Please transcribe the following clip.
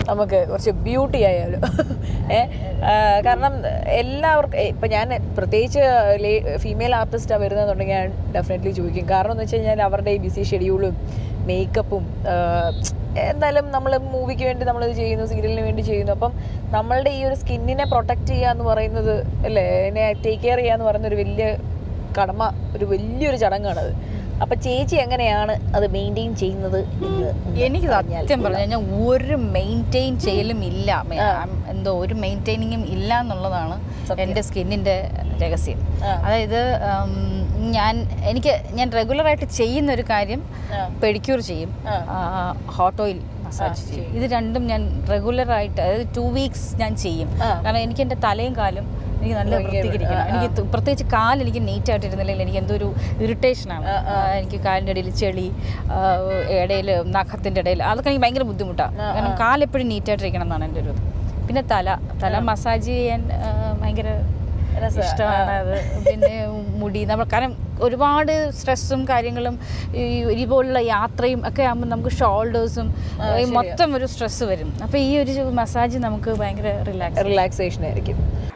നമുക്ക് കുറച്ച് ബ്യൂട്ടി ആയാലും ഏ ആ, കാരണം എല്ലാവർക്കും ഇപ്പം ഞാൻ പ്രത്യേകിച്ച് ഫീമെയിൽ ആർട്ടിസ്റ്റാണ് വരുന്നതെന്നുണ്ടെങ്കിൽ ഞാൻ ഡെഫിനറ്റ്ലി ചോദിക്കും കാരണം എന്ന് വെച്ച് കഴിഞ്ഞാൽ അവരുടെ ഈ ബിസി ഷെഡ്യൂളും മേക്കപ്പും എന്തായാലും നമ്മൾ മൂവിക്ക് വേണ്ടി നമ്മളിത് ചെയ്യുന്നു സീരിയലിന് വേണ്ടി ചെയ്യുന്നു അപ്പം നമ്മളുടെ ഈ ഒരു സ്കിന്നിനെ പ്രൊട്ടക്റ്റ് ചെയ്യുക എന്ന് പറയുന്നത് അല്ലേ അതിനെ ടേക്ക് കെയർ ചെയ്യുക എന്ന് പറയുന്ന ഒരു വലിയ കടമ ഒരു വലിയൊരു ചടങ്ങാണത് അപ്പം ചേച്ചി എങ്ങനെയാണ് അത് മെയിൻറ്റെയിൻ ചെയ്യുന്നത് എന്ന് ഒന്ന് എനിക്ക് പറഞ്ഞാൽ സത്യം പറഞ്ഞു കഴിഞ്ഞാൽ ഒരു മെയിൻറ്റെയിൻ ചെയ്യലും ഇല്ല മെ- ആം- എന്തോ ഒരു മെയിൻറ്റെയിനിങ്ങും ഇല്ല എന്നുള്ളതാണ് എൻ്റെ സ്കിന്നിൻ്റെ രഹസ്യം ആ. അതായത് ഉം, ഞാൻ എനിക്ക് ഞാൻ റെഗുലറായിട്ട് ചെയ്യുന്ന ഒരു കാര്യം ആ. പെഡിക്യൂർ ചെയ്യും ഹോട്ട് ഓയിൽ മസാജ് ചെയ്യും ഇത് രണ്ടും ഞാൻ റെഗുലറായിട്ട് അതായത് ടു വീക്സ് ഞാൻ ചെയ്യും ആ. കാരണം എനിക്ക് എൻ്റെ തലയും കാലും എനിക്ക് നല്ല ഭയങ്കര- വൃത്തിക്കിരിക്കണം ആ, ആ. എനിക്ക് ത- പ്രത്യേകിച്ച് കാല് എനിക്ക് നീറ്റ് ആയിട്ട് ഇരുന്നില്ലെങ്കിൽ എനിക്ക് എന്തോ ഒരു ഇറിറ്റേഷനാണ് ആ, ആ. എനിക്ക് കാലിൻ്റെ ഇടയിൽ ചെളി ഇടയിൽ നഖത്തിൻ്റെ ഇടയിൽ അതൊക്കെ എനിക്ക് ഭയങ്കര ബുദ്ധിമുട്ടാണ് ആ, കാരണം കാലെപ്പോഴും നീറ്റായിട്ടിരിക്കണം എന്നാണ് എൻ്റെ ഒരു ഇത് പിന്നെ തല തല മസാജ് ചെയ്യാൻ ആ, ഭയങ്കര രസാ. ഇഷ്ടമാണ് അത് പിന്നെ മുടി നമ്മൾ കാരണം ഒരുപാട് സ്ട്രെസ്സും കാര്യങ്ങളും ഈ ഇതുപോലുള്ള യാത്രയും ഒക്കെ ആകുമ്പോൾ നമുക്ക് ഷോൾഡേഴ്സും മൊത്തം ഒരു സ്ട്രെസ് വരും അപ്പോൾ ഈ ഒരു മസാജ് നമുക്ക് ഭയങ്കര റിലാക്സ് റിലാക്സേഷൻ ആയിരിക്കും